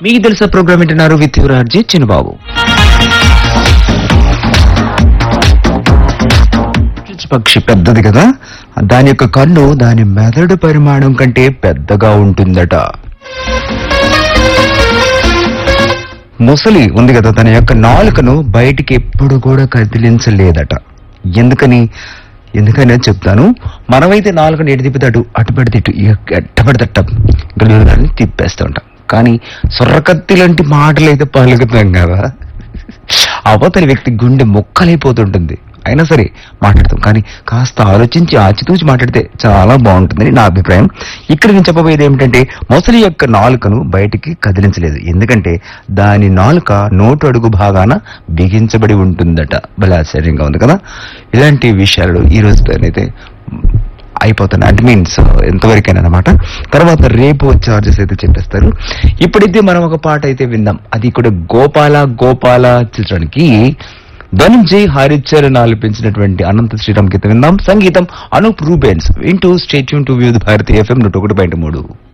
మీకు తెలుసా ప్రోగ్రామ్ వింటున్నారు విత్ యువరాజీ చిన్నబాబు పక్షి పెద్దది కదా దాని యొక్క కన్ను దాని మెదడు పరిమాణం కంటే పెద్దగా ఉంటుందట ముసలి ఉంది కదా తన యొక్క నాలుకను బయటికి ఎప్పుడు కూడా కదిలించలేదట ఎందుకని ఎందుకని నేను చెప్తాను మనమైతే నాలుకను ఎటు తిప్పితే అటు అటు పెడితే ఇటు ఎట్ట పెడితే అట్ట గలుగులని తిప్పేస్తూ ఉంటాం కానీ సొర్రకత్తి లాంటి మాటలు అయితే పలుకుతాం కదా అవతలి వ్యక్తి గుండె మొక్కలైపోతుంటుంది అయినా సరే మాట్లాడతాం కానీ కాస్త ఆలోచించి ఆచితూచి మాట్లాడితే చాలా బాగుంటుందని నా అభిప్రాయం ఇక్కడ నేను చెప్పబోయేది ఏమిటంటే మొసలి యొక్క నాలుకను బయటికి కదిలించలేదు ఎందుకంటే దాని నాలుక నోటు అడుగు భాగాన బిగించబడి ఉంటుందట భలే ఆశ్చర్యంగా ఉంది కదా ఇలాంటి విషయాలు ఈ రోజుతోనైతే అయిపోతున్నాయి అంటే మీన్స్ ఎంతవరకైనా అనమాట తర్వాత రేపు చార్జెస్ అయితే చెప్పేస్తారు ఇప్పుడైతే మనం ఒక పాట అయితే విందాం అది కూడా గోపాల గోపాల చిత్రానికి ధనంజయ్ హరిచరణ్ ఆలపించినటువంటి అనంత శ్రీరామ్ గీతం విందాం సంగీతం అనూప్ రూబెన్స్ వింటూ stay tuned to Vividh Bharati FM నూట ఒకటి పాయింట్ మూడు